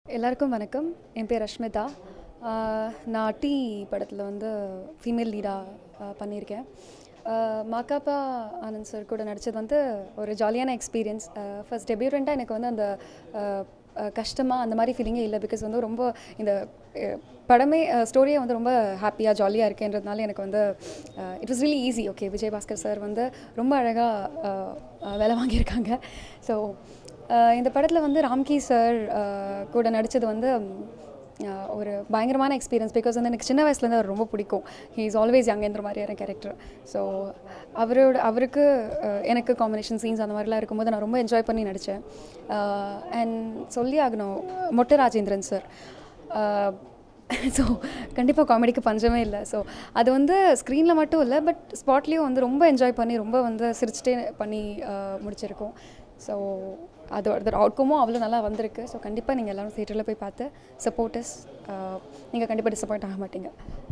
எல்லாருக்கும் வணக்கம் என் பேர் அஷ்மிதா ஆஹ் நான் டீ படத்தில் வந்து ஃபீமேல் லீடாக பண்ணியிருக்கேன் ஆஹ் மாக்காப்பா ஆனந்த் சார் கூட நடித்தது வந்து ஒரு ஜாலியான எக்ஸ்பீரியன்ஸ் ஃபர்ஸ்ட் டெபியூரண்ட்டாக எனக்கு வந்து அந்த ஆஹ் ஆஹ் கஷ்டமாக அந்த மாதிரி ஃபீலிங்கே இல்லை பிகாஸ் வந்து ரொம்ப இந்த அஹ் படமே ஸ்டோரியே வந்து ரொம்ப ஹாப்பியாக ஜாலியாக இருக்கேன்றதுனால எனக்கு வந்து it was really easy okay Vijay Bhaskar sir வந்து ரொம்ப அழகாக வேலை வாங்கியிருக்காங்க ஸோ இந்த படத்தில் வந்து ராம்கி சார் கூட நடித்தது வந்து ஆஹ் ஒரு பயங்கரமான எக்ஸ்பீரியன்ஸ் பிகாஸ் வந்து எனக்கு சின்ன வயசுலேருந்து அவர் ரொம்ப பிடிக்கும் ஹீ இஸ் ஆல்வேஸ் யங்ன்ற மாதிரியான கேரக்டர் ஸோ அவரோட அவருக்கு ஆஹ் எனக்கு காம்பினேஷன் சீன்ஸ் அந்த மாதிரிலாம் இருக்கும்போது நான் ரொம்ப என்ஜாய் பண்ணி நடித்தேன் அண்ட் சொல்லி ஆகணும் மொட்டை ராஜேந்திரன் சார் ஸோ கண்டிப்பாக காமெடிக்கு பஞ்சமே இல்லை ஸோ அது வந்து ஸ்க்ரீனில் மட்டும் இல்லை பட் ஸ்பாட்லேயும் வந்து ரொம்ப என்ஜாய் பண்ணி ரொம்ப வந்து சிரிச்சிட்டே பண்ணி ஆஹ் முடிச்சிருக்கோம் ஸோ அது அதோட அவுட்கமும் அவ்வளோ நல்லா வந்திருக்கு ஸோ கண்டிப்பாக நீங்கள் எல்லோரும் தியேட்டரில் போய் பார்த்து சப்போர்ட்டஸ் நீங்கள் கண்டிப்பாக டிசப்பாயிண்ட் ஆக மாட்டீங்க